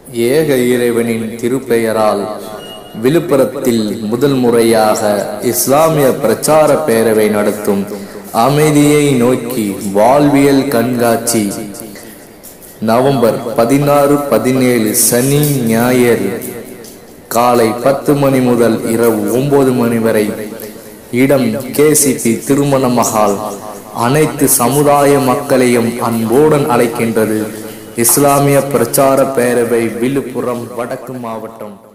ஏக இறைவனின் திருப்பெயரால் விழுப்புரத்தில் முதல் முறையாக இஸ்லாமிய பிரச்சார பேரவை நடத்தும் அமைதியை நோக்கி வாழ்வியல் கண்காட்சி நவம்பர் பதினாறு பதினேழு சனி ஞாயிறு காலை பத்து மணி முதல் இரவு ஒன்பது மணி வரை இடம் கேசிபி திருமண மகால் அனைத்து சமுதாய மக்களையும் அன்போடன் அழைக்கின்றது இஸ்லாமிய பிரச்சார பேரவை விழுப்புரம் வடக்கு மாவட்டம்